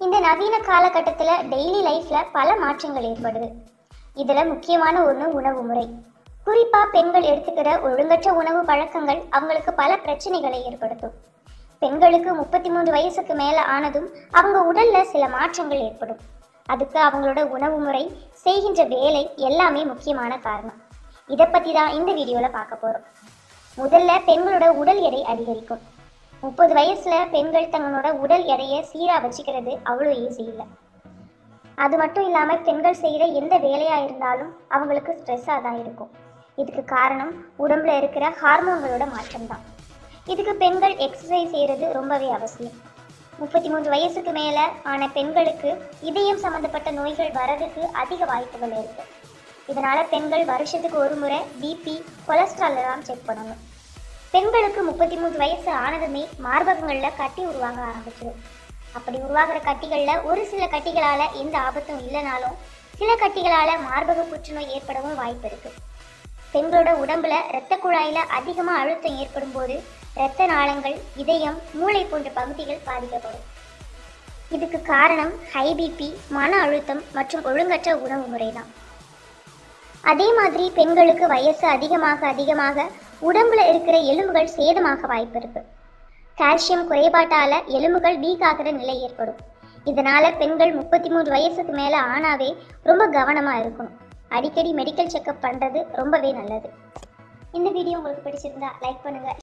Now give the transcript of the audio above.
இந்த நவீன காலகட்டத்தில் டெய்லி லைஃப்ல பல மாற்றங்கள் ஏற்படுது இதுல முக்கியமான ஒன்று உணவு முறை குறிப்பா பெண்கள் எடுத்துக்கிற ஒழுங்கற்ற உணவு பழக்கங்கள் அவங்களுக்கு பல பிரச்சனைகளை ஏற்படுத்தும் பெண்களுக்கு முப்பத்தி மூன்று வயசுக்கு மேல ஆனதும் அவங்க உடல்ல சில மாற்றங்கள் ஏற்படும் அதுக்கு அவங்களோட உணவு முறை செய்கின்ற வேலை எல்லாமே முக்கியமான காரணம் இதை பத்தி தான் இந்த வீடியோல பார்க்க போறோம் முதல்ல பெண்களோட உடல் எடை அதிகரிக்கும் முப்பது வயசுல பெண்கள் தங்களோட உடல் எடையை சீரா வச்சுக்கிறது அவ்வளோ ஈஸி இல்லை அது மட்டும் இல்லாம பெண்கள் செய்யற எந்த வேலையா இருந்தாலும் அவங்களுக்கு ஸ்ட்ரெஸ்ஸாக தான் இருக்கும் இதுக்கு காரணம் உடம்புல இருக்கிற ஹார்மோன்களோட மாற்றம் தான் இதுக்கு பெண்கள் எக்ஸசைஸ் செய்யறது ரொம்பவே அவசியம் முப்பத்தி மூன்று வயசுக்கு மேல ஆன பெண்களுக்கு இதயம் சம்பந்தப்பட்ட நோய்கள் வரதுக்கு அதிக வாய்ப்புகள் இருக்கு இதனால பெண்கள் வருஷத்துக்கு ஒரு முறை பிபி கொலஸ்ட்ரால் எல்லாம் செக் பண்ணணும் பெண்களுக்கு முப்பத்தி மூன்று வயசு ஆனதுமே மார்பகங்கள்ல கட்டி உருவாக ஆரம்பிச்சிடும் அப்படி உருவாகிற கட்டிகள்ல ஒரு சில கட்டிகளால எந்த ஆபத்தும் இல்லைனாலும் சில கட்டிகளால மார்பக புற்றுநோய் ஏற்படவும் வாய்ப்பு இருக்கு பெண்களோட உடம்புல இரத்த குழாயில அதிகமா அழுத்தம் ஏற்படும் போது இரத்த நாளங்கள் இதயம் மூளை போன்ற பகுதிகள் பாதிக்கப்படும் இதுக்கு காரணம் ஹை பிபி மன அழுத்தம் மற்றும் ஒழுங்கற்ற உணவு முறைதான் அதே மாதிரி பெண்களுக்கு வயசு அதிகமாக அதிகமாக உடம்புல இருக்கிற எலும்புகள் சேதமாக வாய்ப்பு இருக்கு கால்சியம் குறைபாட்டால எலும்புகள் வீக் ஆகிற நிலை ஏற்படும் இதனால பெண்கள் முப்பத்தி மூன்று வயசுக்கு மேல ஆனாவே ரொம்ப கவனமா இருக்கணும் அடிக்கடி மெடிக்கல் செக்கப் பண்றது ரொம்பவே நல்லது இந்த வீடியோ உங்களுக்கு பிடிச்சிருந்தா லைக் பண்ணுங்க